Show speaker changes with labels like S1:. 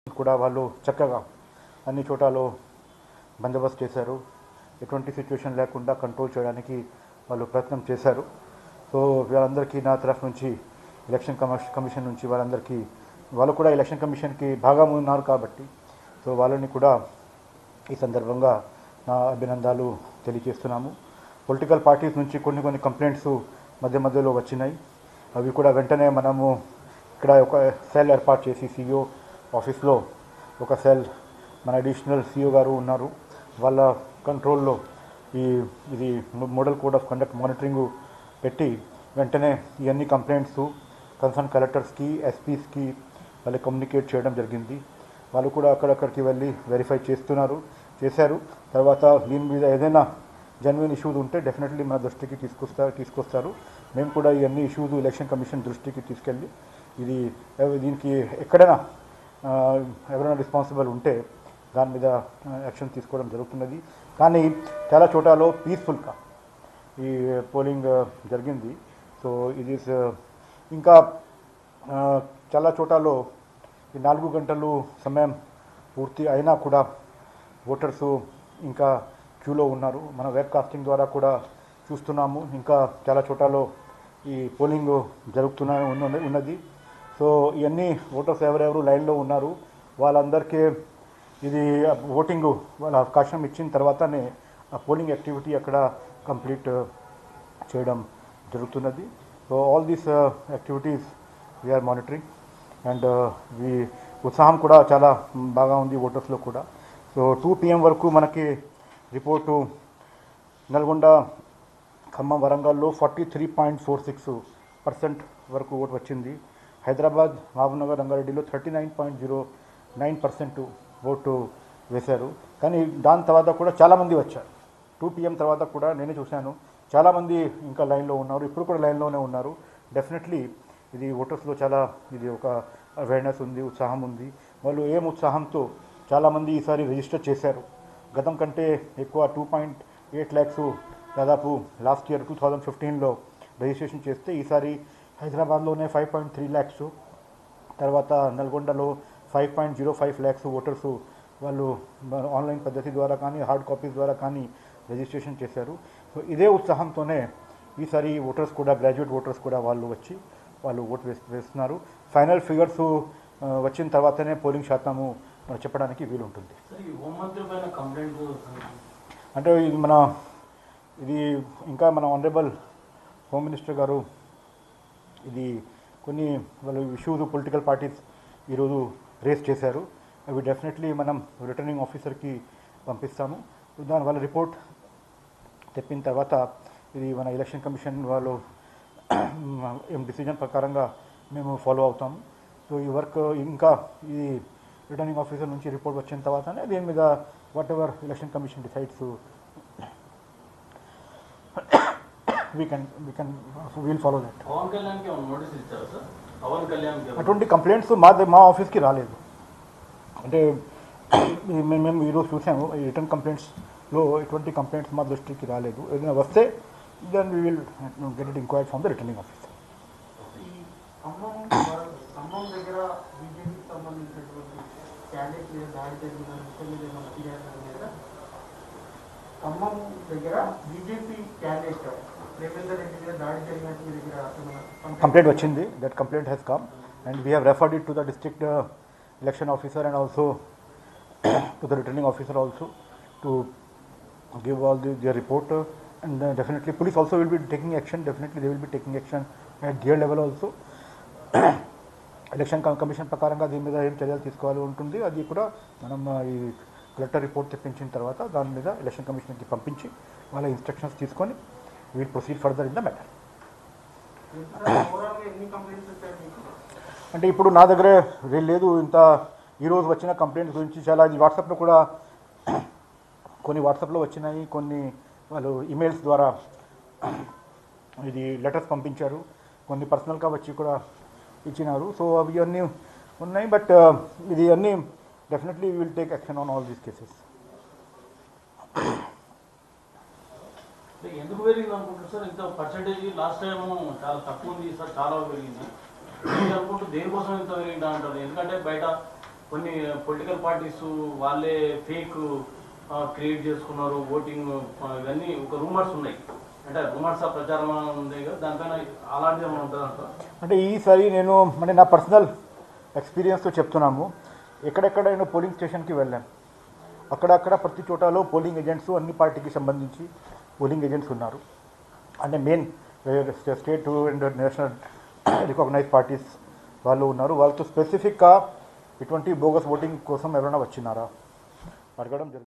S1: కూడా వాళ్ళు చక్కగా అన్ని చోటాలో బందోబస్తు చేశారు ఎటువంటి సిచ్యువేషన్ లేకుండా కంట్రోల్ చేయడానికి వాళ్ళు ప్రయత్నం చేశారు సో వీళ్ళందరికీ నా తరఫు నుంచి ఎలక్షన్ కమిషన్ కమిషన్ నుంచి వాళ్ళందరికీ వాళ్ళు కూడా ఎలక్షన్ కమిషన్కి భాగం ఉన్నారు కాబట్టి సో వాళ్ళని కూడా ఈ సందర్భంగా నా అభినందనలు తెలియజేస్తున్నాము పొలిటికల్ పార్టీస్ నుంచి కొన్ని కొన్ని కంప్లైంట్స్ మధ్య మధ్యలో వచ్చినాయి అవి కూడా వెంటనే మనము ఇక్కడ ఒక సెల్ ఏర్పాటు చేసి సీఈఓ ఆఫీస్లో ఒక సెల్ మన అడిషనల్ సీఈఓ గారు ఉన్నారు వాళ్ళ కంట్రోల్లో ఈ ఇది model code of conduct monitoring పెట్టి వెంటనే ఇవన్నీ కంప్లైంట్స్ కన్సర్న్ కలెక్టర్స్కి ఎస్పీస్కి వాళ్ళు కమ్యూనికేట్ చేయడం జరిగింది వాళ్ళు కూడా అక్కడక్కడికి వెళ్ళి వెరిఫై చేస్తున్నారు చేశారు తర్వాత దీని మీద ఏదైనా జెన్యున్ ఇష్యూస్ ఉంటే డెఫినెట్లీ మన దృష్టికి తీసుకొస్తారు తీసుకొస్తారు మేము కూడా ఇవన్నీ ఇష్యూస్ ఎలక్షన్ కమిషన్ దృష్టికి తీసుకెళ్ళి ఇది ఎవ- దీనికి ఎక్కడైనా ఆ, ఎవరైనా రెస్పాన్సిబుల్ ఉంటే దాని మీద యాక్షన్ తీసుకోవడం జరుగుతున్నది కానీ చాలా చోటాలో పీస్ఫుల్గా ఈ పోలింగ్ జరిగింది సో ఇది స- ఇంకా ఆ, చాలా చోటాలో ఈ నాలుగు గంటలు సమయం పూర్తి అయినా కూడా ఓటర్స్ ఇంకా క్యూలో ఉన్నారు మన వెబ్ కాస్టింగ్ ద్వారా కూడా చూస్తున్నాము ఇంకా చాలా చోటాలో ఈ పోలింగ్ జరుగుతున్న ఉన్న- ఉన్నది సో ఇవన్నీ ఓటర్స్ ఎవరెవరు లైన్లో ఉన్నారు వాళ్ళందరికీ ఇది ఓటింగ్ వాళ్ళ అవకాశం ఇచ్చిన తర్వాతనే ఆ పోలింగ్ యాక్టివిటీ అక్కడ కంప్లీట్ చేయడం జరుగుతున్నది so all these activities we are monitoring and we ఉత్సాహం కూడా చాలా బాగా ఉంది ఓటర్స్లో కూడా సో టూ పిఎం వరకు మనకి రిపోర్టు నల్గొండ ఖమ్మం వరంగల్లో forty three point four six percent వరకు ఓటు వచ్చింది హైదరాబాద్ మహబూబ్నగర్ రంగారెడ్డిలో thirty nine point zero nine percent vote వేశారు కానీ దాని తర్వాత కూడా చాలామంది వచ్చారు టూ పిఎం తర్వాత కూడా నేనే చూశాను చాలామంది ఇంకా లైన్లో ఉన్నారు ఇప్పుడు కూడా లైన్లోనే ఉన్నారు డెఫినెట్లీ ఇది ఓటర్స్లో చాలా ఇది ఒక అవేర్నెస్ ఉంది ఉత్సాహం ఉంది వాళ్ళు ఏం ఉత్సాహంతో చాలామంది ఈసారి రిజిస్టర్ చేశారు గతం కంటే ఎక్కువ టూ పాయింట్ ఎయిట్ ల్యాక్స్ దాదాపు లాస్ట్ ఇయర్ టూ థౌజండ్ ఫిఫ్టీన్లో రిజిస్ట్రేషన్ చేస్తే ఈసారి హైదరాబాద్లోనే ఫైవ్ పాయింట్ త్రీ ల్యాక్స్ తర్వాత నల్గొండలో five point zero five lakhs voters వాళ్ళు మన ఆన్లైన్ పద్ధతి ద్వారా కానీ హార్డ్ కాపీస్ ద్వారా కానీ రిజిస్ట్రేషన్ చేశారు సో ఇదే ఉత్సాహంతోనే ఈసారి ఓటర్స్ కూడా గ్రాడ్యుయేట్ ఓటర్స్ కూడా వాళ్ళు వచ్చి వాళ్ళు ఓటు వేస్ వేస్తున్నారు ఫైనల్ ఫిగర్స్ వచ్చిన తర్వాతనే పోలింగ్ శాతము మనం చెప్పడానికి వీలుంటుంది
S2: సార్ ఈ హోంమంత్రి పైన కంప్లైంట్
S1: అంటే ఇది మన ఇది ఇంకా మన ఆనరబుల్ హోమ్ మినిస్టర్ గారు ఇది కొన్ని వాళ్ళు ఇష్యూస్ పొలిటికల్ పార్టీస్ ఈరోజు రేస్ చేశారు అవి డెఫినెట్లీ మనం రిటర్నింగ్ ఆఫీసర్కి పంపిస్తాము దాని వాళ్ళ రిపోర్ట్ తెప్పిన తర్వాత ఇది మన ఎలక్షన్ కమిషన్ వాళ్ళు ఏం డిసిజన్ ప్రకారంగా మేము ఫాలో అవుతాము సో ఈ వర్క్ ఇంకా ఈ రిటర్నింగ్ ఆఫీసర్ నుంచి రిపోర్ట్ వచ్చిన తర్వాతనే దీని మీద whatever election commission decides we can we can we'll follow that
S2: Pavan కళ్యాణ్కి ఏమైనా నోటీస్ ఇచ్చారా సార్ పవన్ కళ్యాణ్కి ఏమైనా?
S1: అటువంటి కంప్లైంట్స్ మా ద- మా ఆఫీస్కి రాలేదు అంటే ఈ మేము మేము ఈరోజు చూసాము ఈ రిటర్న్ కంప్లైంట్స్లో ఎటువంటి కంప్లైంట్స్ మా దృష్టికి రాలేదు ఏదైనా వస్తే then we will get it inquired from the returning officer
S3: ఈ ఖమ్మం ఖమ్మం దగ్గర బీజేపీకి సంబంధించినటువంటి క్యాండిడేట్ మీద దాడి జరిగిన విషయం మీద ఏమైనా ఫిర్యాదు ఉంది కదా ఖమ్మం దగ్గర బీజేపీ క్యాండిడేట్ రేవేందర్ రెడ్డి మీద దాడి జరిగినట్టు మీ దగ్గర ఏమైనా complaint
S1: కంప్లైంట్ వచ్చింది that complaint has come and we have referred it to the district election officer and also to the returning officer also to give all the, their report uh, and uh, definitely police also will be taking action definitely they will be taking action at their level also election commission ప్రకారంగా దీని మీద ఏం చర్యలు తీసుకోవాలి ఉంటుంది అది కూడా మనం uh, ఈ కలెక్టర్ రిపోర్ట్ తెప్పించిన తర్వాత దాని మీద ఎలక్షన్ కమిషన్కి పంపించి వాళ్ళ ఇన్స్ట్రక్షన్స్ తీసుకొని we'll proceed further in the matter
S3: ఓవరాల్గా ఎన్ని కంప్లైంట్స్ వచ్చాయి మీకు
S1: అంటే ఇప్పుడు నా దగ్గరే రే- లేదు ఇంత ఈరోజు వచ్చిన కంప్లైంట్స్ గురించి చాలా ఇది వాట్సాప్లో కూడా కొన్ని వాట్సాప్లో వచ్చినాయి కొన్ని వాళ్ళు ఈమెయిల్స్ ద్వారా ఇది లెటర్స్ పంపించారు కొన్ని పర్సనల్గా వచ్చి కూడా ఇచ్చినారు సో అవి అన్నీ ఉన్నాయి బట్ ఇది అన్నీ definitely will take action on all these cases
S2: అంటే ఎందుకు పెరిగింది అనుకుంటారు సార్ ఇంత పర్సెంటేజ్ లాస్ట్ టైం చాలా తక్కువ ఉంది సార్ చాలా పెరిగింది మీరు అనుకుంటూ దేనికోసం ఇంత పెరిగింది అంటారు ఎందుకంటే బయట కొన్ని పొలిటికల్ పార్టీస్ వాళ్ళే ఫేక్ క్రియేట్ చేసుకున్నారు ఓటింగ్ ఇవన్నీ ఒక రూమర్స్ ఉన్నాయి అంటే రూమర్స్ ఆ ప్రచారం ఉంది కదా దానిపైన అలాంటిది ఏమైనా ఉంటుంది అంటారా
S1: అంటే ఈసారి నేను అంటే నా పర్సనల్ ఎక్స్పీరియన్స్తో చెప్తున్నాము ఎక్కడెక్కడ నేను పోలింగ్ స్టేషన్కి వెళ్ళాను అక్కడక్కడ ప్రతి చోటలో పోలింగ్ ఏజెంట్స్ అన్ని పార్టీకి సంబంధించి పోలింగ్ ఏజెంట్స్ ఉన్నారు అంటే main state and national recognise parties వాళ్ళు ఉన్నారు వాళ్ళతో స్పెసిఫిక్గా ఇటువంటి బోగస్ ఓటింగ్ కోసం ఎవరైనా వచ్చినారా అడగడం జరిగింది